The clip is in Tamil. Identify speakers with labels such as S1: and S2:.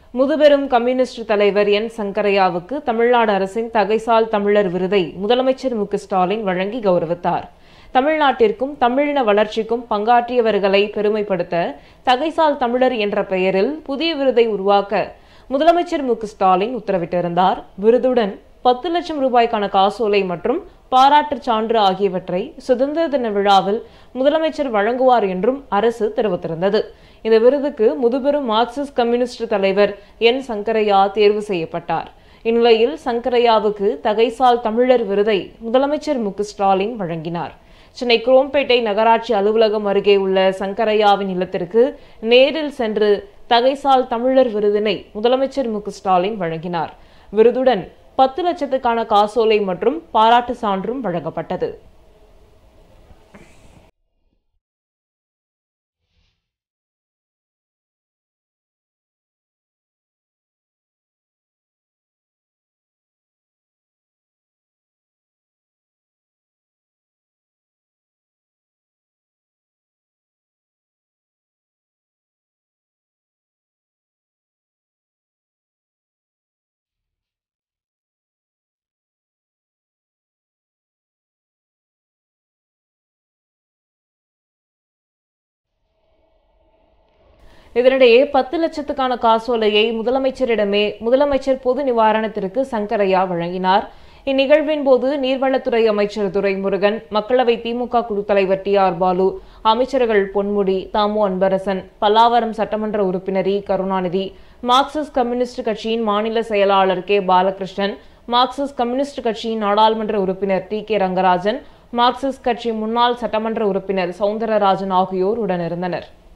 S1: முதுபெரும் கம்யூனிஸ்ட் தலைவர் என் சங்கரையாவுக்கு தமிழ்நாடு அரசின் தகைசால் தமிழர் விருதை முதலமைச்சர் மு க ஸ்டாலின் வழங்கி கௌரவித்தார் தமிழ்நாட்டிற்கும் தமிழின வளர்ச்சிக்கும் பங்காற்றியவர்களை பெருமைப்படுத்த தகைசால் தமிழர் என்ற பெயரில் புதிய விருதை உருவாக்க முதலமைச்சர் மு க ஸ்டாலின் உத்தரவிட்டிருந்தார் விருதுடன் பத்து லட்சம் ரூபாய்க்கான காசோலை மற்றும் பாராட்டுச் சான்று ஆகியவற்றை சுதந்திர தின விழாவில் முதலமைச்சர் வழங்குவார் என்றும் அரசு தெரிவித்திருந்தது இந்த விருதுக்கு முதுபெரும் மார்க்சிஸ்ட் கம்யூனிஸ்ட் தலைவர் என் சங்கரையா தேர்வு செய்யப்பட்டார் இந்நிலையில் சங்கரையாவுக்கு தகைசால் தமிழர் விருதை முதலமைச்சர் மு க ஸ்டாலின் வழங்கினார் சென்னை குரோம்பேட்டை நகராட்சி அலுவலகம் அருகே உள்ள சங்கரையாவின் இல்லத்திற்கு நேரில் சென்று தகைசால் தமிழர் விருதினை முதலமைச்சர் மு க ஸ்டாலின் வழங்கினார் விருதுடன் பத்து லட்சத்துக்கான காசோலை மற்றும் பாராட்டு சான்றும் வழங்கப்பட்டது இதனிடையே பத்து லட்சத்துக்கான காசோலையை முதலமைச்சரிடமே முதலமைச்சர் பொது நிவாரணத்திற்கு சங்கரையா வழங்கினார் இந்நிகழ்வின் போது நீர்வளத்துறை அமைச்சர் துரைமுருகன் மக்களவை திமுக குழு தலைவர் டி ஆர் பாலு அமைச்சர்கள் பொன்முடி தாமு அன்பரசன் பல்லாவரம் சட்டமன்ற உறுப்பினர் இ கருணாநிதி மார்க்சிஸ்ட் கம்யூனிஸ்ட் கட்சியின் மாநில செயலாளர் கே பாலகிருஷ்ணன் மார்க்சிஸ்ட் கம்யூனிஸ்ட் கட்சியின் நாடாளுமன்ற உறுப்பினர் டி கே ரங்கராஜன் மார்க்சிஸ்ட் கட்சி முன்னாள் சட்டமன்ற உறுப்பினர் சவுந்தரராஜன் ஆகியோர் உடனிருந்தனர்